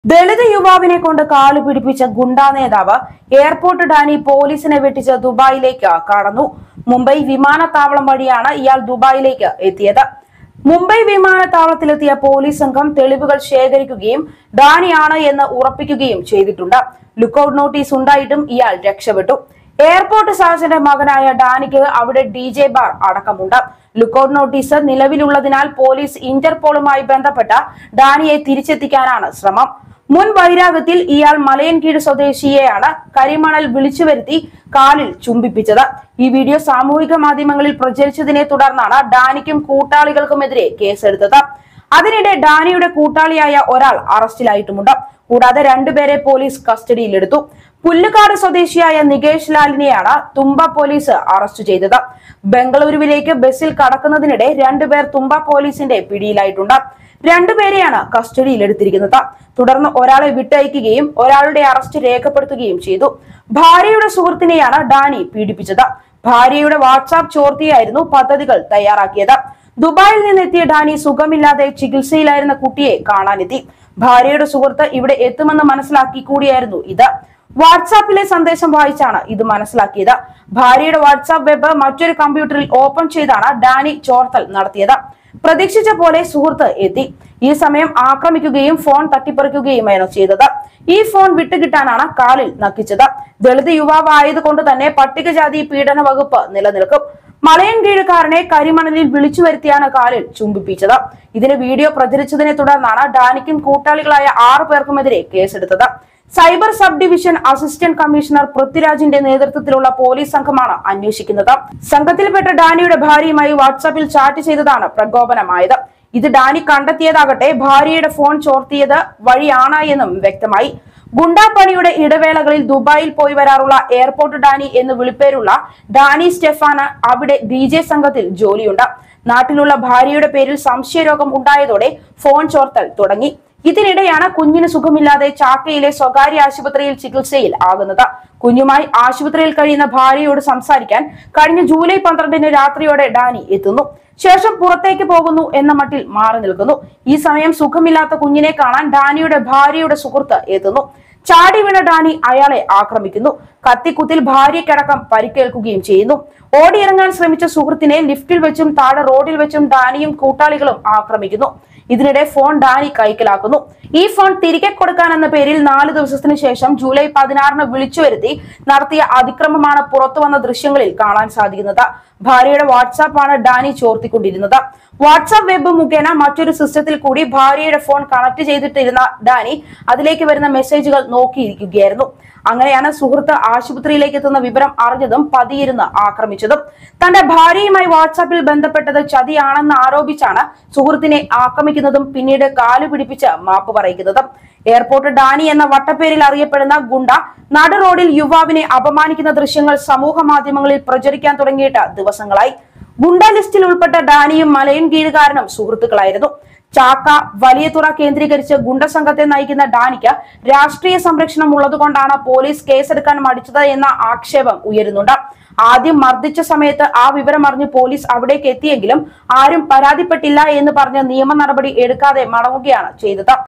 ദളിത് യുവാവിനെ കൊണ്ട് കാലു പിടിപ്പിച്ച ഗുണ്ടാ നേതാവ് എയർപോർട്ട് ഡാനി പോലീസിനെ വെട്ടിച്ച് ദുബായിലേക്ക് കടന്നു മുംബൈ വിമാനത്താവളം വഴിയാണ് ഇയാൾ ദുബായിലേക്ക് എത്തിയത് മുംബൈ വിമാനത്താവളത്തിലെത്തിയ പോലീസ് സംഘം തെളിവുകൾ ശേഖരിക്കുകയും ഡാനിയാണ് എന്ന് ഉറപ്പിക്കുകയും ചെയ്തിട്ടുണ്ട് ലുക്കൌട്ട് നോട്ടീസ് ഉണ്ടായിട്ടും ഇയാൾ രക്ഷപ്പെട്ടു എയർപോർട്ട് സർജന്റെ മകനായ ഡാനിക്ക് അവിടെ ഡി ജെ ബാർ അടക്കമുണ്ട് ലുക്കൌട്ട് നോട്ടീസ് നിലവിലുള്ളതിനാൽ പോലീസ് ഇന്റർപോളുമായി ബന്ധപ്പെട്ട ഡാനിയെ തിരിച്ചെത്തിക്കാനാണ് ശ്രമം മുൻ വൈരാഗത്തിൽ ഇയാൾ മലയൻകീഴ് സ്വദേശിയെയാണ് കരിമണൽ വിളിച്ചു വരുത്തി കാലിൽ ചുംബിപ്പിച്ചത് ഈ വീഡിയോ സാമൂഹിക മാധ്യമങ്ങളിൽ പ്രചരിച്ചതിനെ തുടർന്നാണ് ഡാനിക്കും കൂട്ടാളികൾക്കുമെതിരെ കേസെടുത്തത് അതിനിടെ ഡാനിയുടെ കൂട്ടാളിയായ ഒരാൾ അറസ്റ്റിലായിട്ടുമുണ്ട് കൂടാതെ രണ്ടുപേരെ പോലീസ് കസ്റ്റഡിയിലെടുത്തു പുല്ലുകാട് സ്വദേശിയായ നികേഷ് ലാലിനെയാണ് തുമ്പ പോലീസ് അറസ്റ്റ് ചെയ്തത് ബംഗളൂരുവിലേക്ക് ബസ്സിൽ കടക്കുന്നതിനിടെ രണ്ടുപേർ തുമ്പ പോലീസിന്റെ പിടിയിലായിട്ടുണ്ട് രണ്ടുപേരെയാണ് കസ്റ്റഡിയിലെടുത്തിരിക്കുന്നത് തുടർന്ന് ഒരാളെ വിട്ടയക്കുകയും ഒരാളുടെ അറസ്റ്റ് രേഖപ്പെടുത്തുകയും ചെയ്തു ഭാര്യയുടെ സുഹൃത്തിനെയാണ് ഡാനി പീഡിപ്പിച്ചത് ഭാര്യയുടെ വാട്സാപ്പ് ചോർത്തിയായിരുന്നു പദ്ധതികൾ തയ്യാറാക്കിയത് ദുബായിൽ നിന്നെത്തിയ ഡാനി സുഖമില്ലാതെ ചികിത്സയിലായിരുന്ന കുട്ടിയെ കാണാനെത്തി ഭാര്യയുടെ സുഹൃത്ത് ഇവിടെ എത്തുമെന്ന് മനസ്സിലാക്കി കൂടിയായിരുന്നു ഇത് വാട്സാപ്പിലെ സന്ദേശം വായിച്ചാണ് ഇത് മനസ്സിലാക്കിയത് ഭാര്യയുടെ വാട്സാപ്പ് വെബ് മറ്റൊരു കമ്പ്യൂട്ടറിൽ ഓപ്പൺ ചെയ്താണ് ഡാനി ചോർത്തൽ നടത്തിയത് പ്രതീക്ഷിച്ച പോലെ സുഹൃത്ത് എത്തി ഈ സമയം ആക്രമിക്കുകയും ഫോൺ തട്ടിപ്പറിക്കുകയുമായിരുന്നു ചെയ്തത് ഈ ഫോൺ വിട്ടുകിട്ടാനാണ് കാലിൽ നക്കിച്ചത് ദളിത് യുവാവായതുകൊണ്ട് തന്നെ പട്ടികജാതി പീഡന വകുപ്പ് നിലനിൽക്കും മലയൻകീഴുകാരനെ കരിമണലിൽ വിളിച്ചു വരുത്തിയാണ് കാലിൽ ചുംബിപ്പിച്ചത് ഇതിന് വീഡിയോ പ്രചരിച്ചതിനെ തുടർന്നാണ് ഡാനിക്കും കൂട്ടാളികളായ ആറു പേർക്കുമെതിരെ കേസെടുത്തത് cyber sub division assistant commissioner പൃഥ്വിരാജിന്റെ നേതൃത്വത്തിലുള്ള പോലീസ് സംഘമാണ് അന്വേഷിക്കുന്നത് സംഘത്തിൽപ്പെട്ട ഡാനിയുടെ ഭാര്യയുമായി വാട്സാപ്പിൽ ചാറ്റ് ചെയ്തതാണ് പ്രകോപനമായത് ഇത് ഡാനി കണ്ടെത്തിയതാകട്ടെ ഭാര്യയുടെ ഫോൺ ചോർത്തിയത് വഴിയാണ് എന്നും വ്യക്തമായി ഗുണ്ടാപ്പണിയുടെ ഇടവേളകളിൽ ദുബായിൽ പോയി വരാറുള്ള എയർപോർട്ട് ഡാനി എന്ന് വിളിപ്പേരുള്ള ഡാനി സ്റ്റെഫാന് അവിടെ ഡി ജെ സംഘത്തിൽ ജോലിയുണ്ട് നാട്ടിലുള്ള ഭാര്യയുടെ പേരിൽ സംശയരോഗം ഉണ്ടായതോടെ ഫോൺ ചോർത്തൽ തുടങ്ങി ഇതിനിടെയാണ് കുഞ്ഞിന് സുഖമില്ലാതെ ചാക്കയിലെ സ്വകാര്യ ആശുപത്രിയിൽ ചികിത്സയിൽ ആകുന്നത് കുഞ്ഞുമായി ആശുപത്രിയിൽ കഴിയുന്ന ഭാര്യയോട് സംസാരിക്കാൻ കഴിഞ്ഞ ജൂലൈ പന്ത്രണ്ടിന് രാത്രിയോടെ ഡാനി എത്തുന്നു ശേഷം പുറത്തേക്ക് പോകുന്നു എന്ന മട്ടിൽ മാറി നിൽക്കുന്നു ഈ സമയം സുഖമില്ലാത്ത കുഞ്ഞിനെ കാണാൻ ഡാനിയുടെ ഭാര്യയുടെ സുഹൃത്ത് എത്തുന്നു ചാടി വീണ ഡാനി അയാളെ ആക്രമിക്കുന്നു കത്തിക്കുത്തിൽ ഭാര്യയ്ക്കടക്കം പരിക്കേൽക്കുകയും ചെയ്യുന്നു ഓടിയിറങ്ങാൻ ശ്രമിച്ച സുഹൃത്തിനെ ലിഫ്റ്റിൽ വെച്ചും താഴെ റോഡിൽ വെച്ചും ഡാനിയും കൂട്ടാളികളും ആക്രമിക്കുന്നു ഇതിനിടെ ഫോൺ ഡാനി കൈക്കലാക്കുന്നു ഈ ഫോൺ തിരികെ കൊടുക്കാനെന്ന പേരിൽ നാല് ദിവസത്തിന് ശേഷം ജൂലൈ പതിനാറിന് വിളിച്ചു വരുത്തി നടത്തിയ അതിക്രമമാണ് പുറത്തു വന്ന ദൃശ്യങ്ങളിൽ കാണാൻ സാധിക്കുന്നത് ഭാര്യയുടെ വാട്സാപ്പാണ് ഡാനി ചോർത്തിക്കൊണ്ടിരുന്നത് വാട്സാപ്പ് വെബ് മുഖേന മറ്റൊരു സിസ്റ്റത്തിൽ കൂടി ഭാര്യയുടെ ഫോൺ കണക്ട് ചെയ്തിട്ടിരുന്ന ഡാനി അതിലേക്ക് വരുന്ന മെസ്സേജുകൾ നോക്കിയിരിക്കുകയായിരുന്നു അങ്ങനെയാണ് സുഹൃത്ത് ആശുപത്രിയിലേക്ക് എത്തുന്ന വിവരം അറിഞ്ഞതും പതിയിരുന്ന് ആക്രമിച്ചതും തന്റെ ഭാര്യയുമായി വാട്സാപ്പിൽ ബന്ധപ്പെട്ടത് ചതിയാണെന്ന് ആരോപിച്ചാണ് സുഹൃത്തിനെ ആക്രമിക്കുന്നതും പിന്നീട് കാലു പിടിപ്പിച്ച് മാപ്പ് പറയുന്നതും എയർപോർട്ട് ഡാനി എന്ന വട്ടപ്പേരിൽ അറിയപ്പെടുന്ന ഗുണ്ട നട റോഡിൽ യുവാവിനെ അപമാനിക്കുന്ന ദൃശ്യങ്ങൾ സമൂഹ മാധ്യമങ്ങളിൽ പ്രചരിക്കാൻ തുടങ്ങിയിട്ട് ദിവസങ്ങളായി ഗുണ്ട ലിസ്റ്റിൽ ഉൾപ്പെട്ട ഡാനിയും മലയും കീഴുകാരനും സുഹൃത്തുക്കളായിരുന്നു ചാക്ക വലിയ തുറ കേന്ദ്രീകരിച്ച് ഗുണ്ടസംഘത്തെ നയിക്കുന്ന ഡാനിക്ക് രാഷ്ട്രീയ സംരക്ഷണം ഉള്ളതുകൊണ്ടാണ് പോലീസ് കേസെടുക്കാൻ മടിച്ചത് എന്ന ആക്ഷേപം ഉയരുന്നുണ്ട് ആദ്യം മർദ്ദിച്ച സമയത്ത് ആ വിവരം അറിഞ്ഞ് പോലീസ് അവിടേക്ക് എത്തിയെങ്കിലും ആരും പരാതിപ്പെട്ടില്ല എന്ന് പറഞ്ഞ് നിയമ നടപടി എടുക്കാതെ മടങ്ങുകയാണ് ചെയ്തത്